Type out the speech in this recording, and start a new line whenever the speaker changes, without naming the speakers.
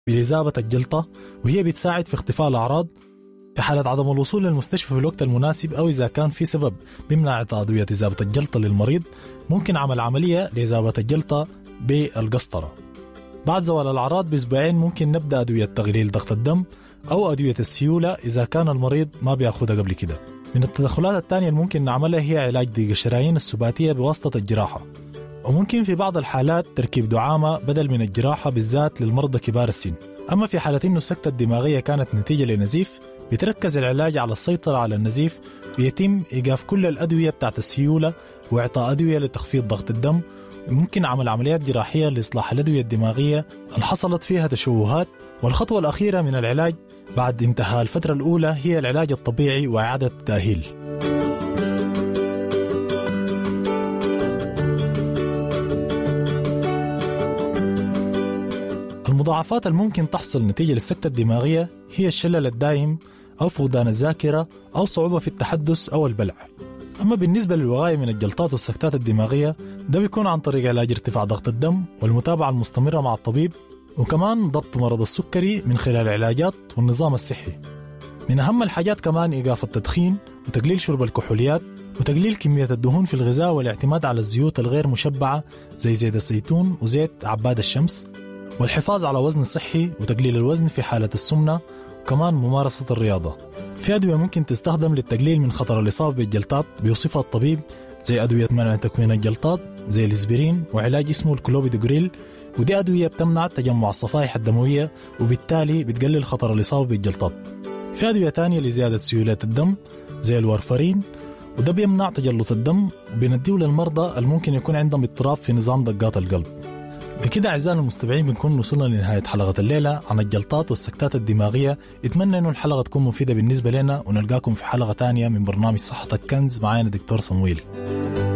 بإذابة الجلطة وهي بتساعد في اختفاء الأعراض في حالة عدم الوصول للمستشفى في الوقت المناسب أو إذا كان في سبب بيمنع إعطاء أدوية إذابة الجلطة للمريض ممكن عمل عملية لإذابة الجلطة بالقسطرة بعد زوال الأعراض بأسبوعين ممكن نبدأ أدوية تقليل ضغط الدم أو أدوية السيولة إذا كان المريض ما بياخدها قبل كده من التدخلات الثانية اللي ممكن نعملها هي علاج ضيق الشرايين السباتية بواسطة الجراحة وممكن في بعض الحالات تركيب دعامة بدل من الجراحة بالذات للمرضى كبار السن أما في حالة أنه السكتة الدماغية كانت نتيجة لنزيف بيتركز العلاج على السيطرة على النزيف ويتم إيقاف كل الأدوية بتاعت السيولة وإعطاء أدوية لتخفيض ضغط الدم وممكن عمل عمليات جراحية لإصلاح الأدوية الدماغية اللي حصلت فيها تشوهات والخطوة الأخيرة من العلاج بعد انتهاء الفترة الأولى هي العلاج الطبيعي وإعادة التأهيل المضاعفات الممكن تحصل نتيجة للسكتة الدماغية هي الشلل الدائم أو فقدان الذاكرة أو صعوبة في التحدث أو البلع أما بالنسبة للوقاية من الجلطات والسكتات الدماغية ده بيكون عن طريق علاج ارتفاع ضغط الدم والمتابعة المستمرة مع الطبيب وكمان ضبط مرض السكري من خلال العلاجات والنظام الصحي من أهم الحاجات كمان إيقاف التدخين وتقليل شرب الكحوليات وتقليل كمية الدهون في الغذاء والاعتماد على الزيوت الغير مشبعة زي زيت الزيتون وزيت عباد الشمس والحفاظ على وزن صحي وتقليل الوزن في حالة السمنة وكمان ممارسة الرياضة في أدوية ممكن تستخدم للتقليل من خطر الإصابة بالجلطات بيوصفها الطبيب زي أدوية منع تكوين الجلطات زي الإسبرين وعلاج اسمه الكلوبيدوجريل ودي أدوية بتمنع تجمع الصفائح الدموية وبالتالي بتقلل خطر الإصابة بالجلطات في أدوية تانية لزيادة سيولات الدم زي الورفرين وده بيمنع تجلط الدم وبنديه للمرضى الممكن يكون عندهم اضطراب في نظام دقات القلب بكده أعزائنا المستمعين بنكون وصلنا لنهاية حلقة الليلة عن الجلطات والسكتات الدماغية اتمنى أنه الحلقة تكون مفيدة بالنسبة لنا ونلقاكم في حلقة تانية من برنامج صحتك كنز معانا دكتور صمويل